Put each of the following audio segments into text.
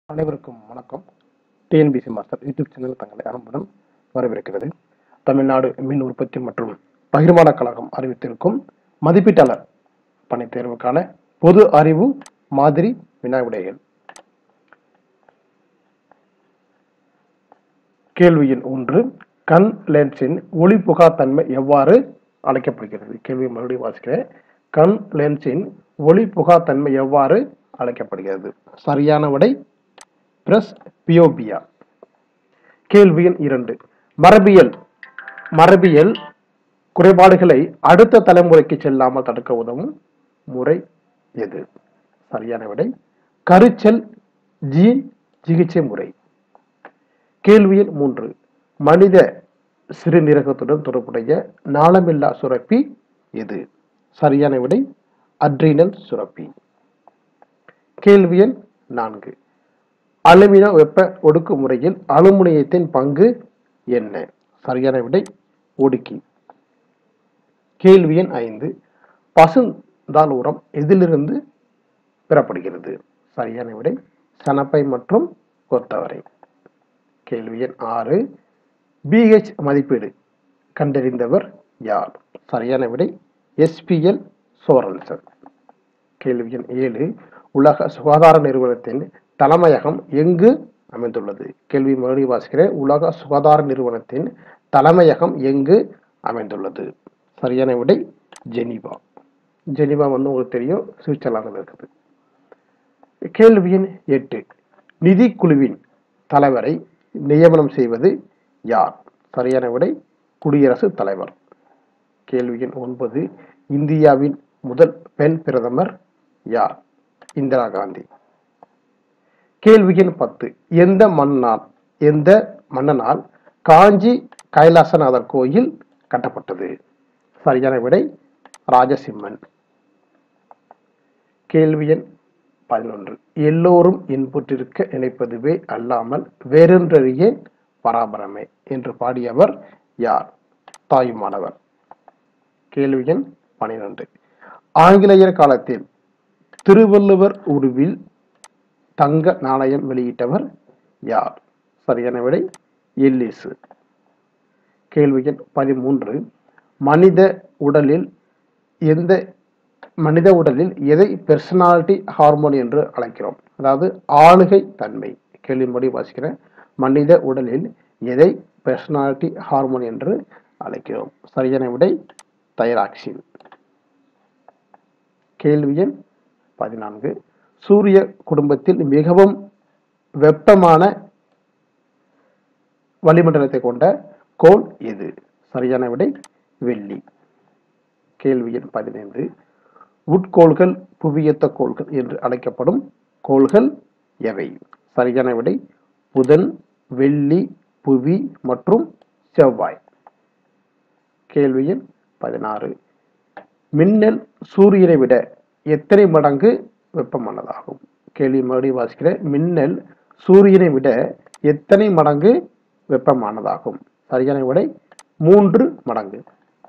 அனைவருக்கும் வணக்கம் TNPSC master YouTube channel தங்களை அன்புடன் வரவேற்கிறது தமிழ்நாடு மின் உற்பத்தி மற்றும் பகிர்மான கழகம் அறிவித்திருக்கும் மதிப்பீட்டாளர் பணித் தேர்வுக்கான பொது அறிவு மாதிரி வினா விடைகள் கேள்வி எண் ஒன்று கண் லென்ஸின் ஒளிபுகா தன்மை எவ்வாறு அழைக்கப்படுகிறது கேள்வி மறுபடியும் வாசிக்கிறேன் கண் லென்ஸின் ஒளிபுகா தன்மை எவ்வாறு அழைக்கப்படுகிறது சரியான விடை பிரஸ் பியோபியா கேள்வி எண் இரண்டு மரபியல் மரபியல் குறைபாடுகளை அடுத்த தலைமுறைக்கு செல்லாமல் தடுக்க உதவும் முறை எது சரியான விடை கருச்சல் ஜீன் சிகிச்சை முறை கேள்வி எண் மூன்று மனித சிறுநீரகத்துடன் தொடர்புடைய நாளமில்லா சுரப்பி எது சரியான விடை அட்ரினல் சுரப்பி கேள்வி எண் நான்கு அலுமினிய வெப்ப ஒடுக்கு முறையில் அலுமினியத்தின் பங்கு என்ன சரியான விடை ஒடுக்கி கேள்வி எண் ஐந்து பசுந்தாள் உரம் எதிலிருந்து பெறப்படுகிறது சரியான விடை சனப்பை மற்றும் கொத்தவரை கேள்வி எண் ஆறு பிஹெச் மதிப்பீடு கண்டறிந்தவர் யார் சரியான விடை எஸ்பிஎல் சோரன்சன் கேள்வி எண் ஏழு உலக சுகாதார நிறுவனத்தின் தலைமையகம் எங்கு அமைந்துள்ளது கேள்வி மறுபடியும் வாசிக்கிறேன் உலக சுகாதார நிறுவனத்தின் தலைமையகம் எங்கு அமைந்துள்ளது சரியான விடை ஜெனீவா ஜெனீவா வந்து உங்களுக்கு தெரியும் சுவிட்சர்லாந்தில் இருக்குது கேள்வி எண் எட்டு நிதிக்குழுவின் தலைவரை நியமனம் செய்வது யார் சரியான விடை குடியரசுத் தலைவர் கேள்வி எண் ஒன்பது இந்தியாவின் முதல் பெண் பிரதமர் யார் இந்திரா காந்தி கேள்வி எண் பத்து எந்த மன்னால் எந்த மன்னனால் காஞ்சி கைலாசநாதர் கோயில் கட்டப்பட்டது சரியான விடை ராஜசிம்மன் கேள்வி எண் பதினொன்று எல்லோரும் இன்புற்றிருக்க நினைப்பதுவே அல்லாமல் வேறொன்றறியே பராபரமே என்று பாடியவர் யார் தாயுமானவர் கேள்வி எண் பனிரெண்டு ஆங்கிலேயர் காலத்தில் திருவள்ளுவர் உருவில் தங்க நாணயம் வெளியிட்டவர் யார் சரியான விடை எல்லிசு கேள்வி எண் பதிமூன்று மனித உடலில் எந்த மனித உடலில் எதை பெர்சனாலிட்டி ஹார்மோன் என்று அழைக்கிறோம் அதாவது ஆளுகை தன்மை கேள்விப்படி வாசிக்கிறேன் மனித உடலில் எதை பெர்சனாலிட்டி ஹார்மோன் என்று அழைக்கிறோம் சரியான விடை தைராக்சின் கேள்வி எண் பதினான்கு சூரிய குடும்பத்தில் மிகவும் வெப்பமான வளிமண்டலத்தை கொண்ட கோள் எது சரியான விடை வெள்ளி கேள்வி எண் பதினைந்து உட்கோள்கள் புவியத்த கோள்கள் என்று அழைக்கப்படும் கோள்கள் எவை சரியான விடை புதன் வெள்ளி புவி மற்றும் செவ்வாய் கேள்வி எண் பதினாறு மின்னல் சூரியனை விட எத்தனை மடங்கு வெப்பமானதாகும் கேள்வி மறுபடியும் வாசிக்கிறேன் மின்னல் சூரியனை விட எத்தனை மடங்கு வெப்பமானதாகும் சரியான விடை மூன்று மடங்கு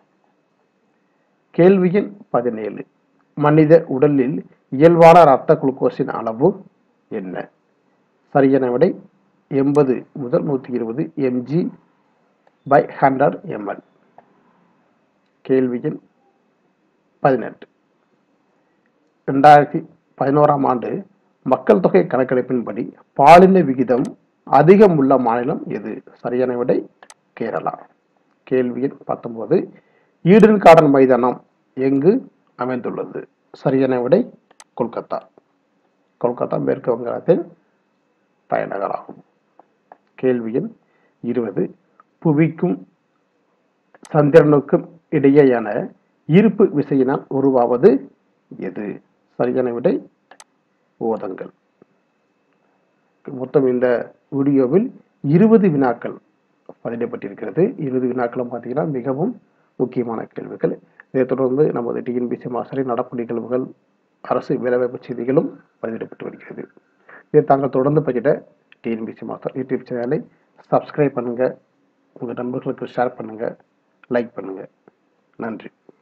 கேள்வி எண் பதினேழு மனித உடலில் இயல்பான இரத்த குளுக்கோஸின் அளவு என்ன சரியான விடை எண்பது முதல் நூற்றி இருபது எம்ஜி பை ஹண்ட்ரட் எம்எல் கேள்வி எண் பதினெட்டு ரெண்டாயிரத்தி பதினோராம் ஆண்டு மக்கள் தொகை கணக்கெடுப்பின்படி பாலின விகிதம் அதிகம் உள்ள மாநிலம் எது சரியான விடை கேரளா கேள்வி எண் பத்தொன்பது ஈடன் கார்டன் மைதானம் எங்கு அமைந்துள்ளது சரியான விடை கொல்கத்தா கொல்கத்தா மேற்கு வங்காளத்தின் தலைநகராகும் கேள்வி எண் இருபது புவிக்கும் சந்திரனுக்கும் இடையேயான ஈர்ப்பு விசையினால் உருவாவது எது சரியான விடை ஓதங்கள் மொத்தம் இந்த வீடியோவில் இருபது வினாக்கள் பதிடப்பட்டிருக்கிறது இருபது வினாக்களும் பார்த்தீங்கன்னா மிகவும் முக்கியமான கேள்விகள் இதைத் தொடர்ந்து நமது டிஎன்பிசி மாஸ்டரின் நடப்பு நிகழ்வுகள் அரசு வேலைவாய்ப்பு செய்திகளும் பதிவிடப்பட்டு வருகிறது இதை தாங்கள் தொடர்ந்து பகிர டிஎன்பிசி மாஸ்டர் யூடியூப் சேனலை சப்ஸ்கிரைப் பண்ணுங்கள் உங்கள் நண்பர்களுக்கு ஷேர் பண்ணுங்கள் லைக் பண்ணுங்கள் நன்றி